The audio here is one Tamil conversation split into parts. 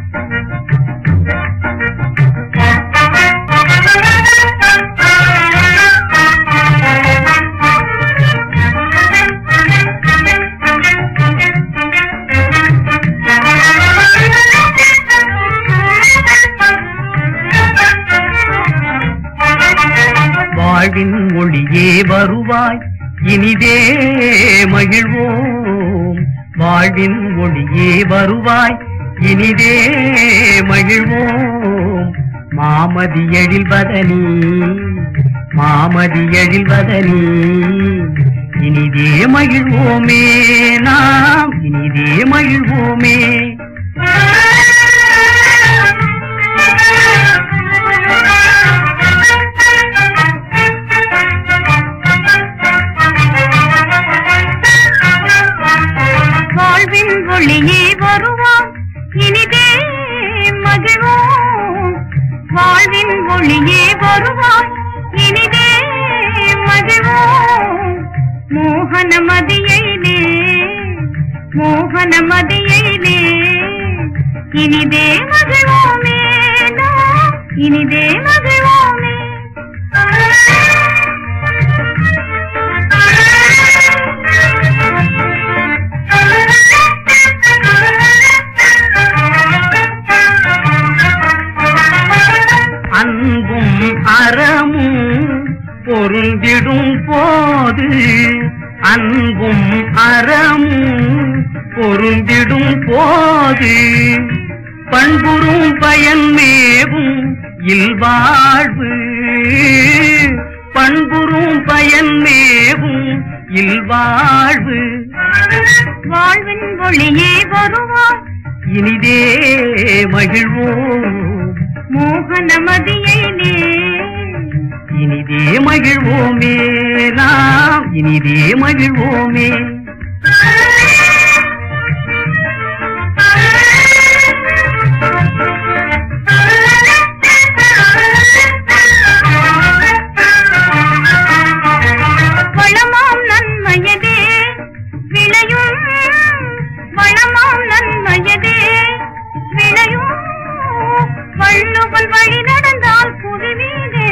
வாழ்வின் ஒளியே வருவாய் இனிதே மகிழ்வோம் வாழ்வின் ஒளியே வருவாய் இனிதே மகிழ்வோம் மாமதி எழில்வதனி மாமதி எழில்வதனி இனிதே மகிழ்வோமே நாம் இனிதே மகிழ்வோமே வாழ்வின் ஒளியே வருவோம் இனிதே மகிழ்வோம் வாழ்வின் ஒளியே வருவோம் இனிதே மகிழ்வோம் மோகன மதியிலே மோகன மதியிலே இனிதே மகிழ்வோமே நாம் இனிதே மகிழ்வோமே அன்பும் அறமும் பொருந்திடும் போது அன்பும் அறமும் பொருந்திடும் போது பண்புறும் பயன்மேவும் இல்வாழ்வு பண்புறும் பயன்மேவும் இல்வாழ்வு வாழ்வின் ஒளியே வருவோம் இனிதே மகிழ்வோம் மோகன மதியிலே இனிதே மகிழ்வோமே நாம் இனிதே மகிழ்வோமே வளமாம் நன்மையதே விளையும் வளமாம் நன்மையதே விளையும் வள்ளுவன் வழி நடந்தால் புவி மீதே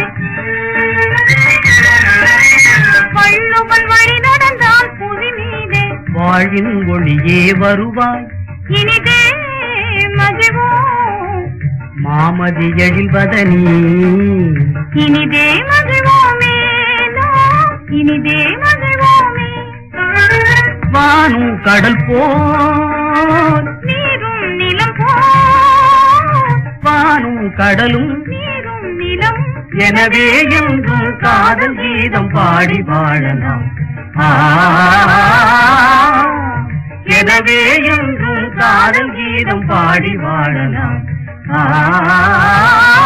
வள்ளுவன் வழி நடந்தால் புவி மீதே வாழ்வின் ஒளியே வருவாய் இனிதே மகிழ்வோம் மாமதி எழில்வதனி இனிதே மகிழ்வோமே நாம் இனிதே மகிழ்வோமே வானும் கடல் போல் நீரும் நிலம் போல் வானும் கடலும் நீரும் நிலம் எனவே என்றும் காதல் கீதம் பாடி வாழலாம் ஆ, எனவே என்றும் காதல் கீதம் பாடி வாழலாம் ஆ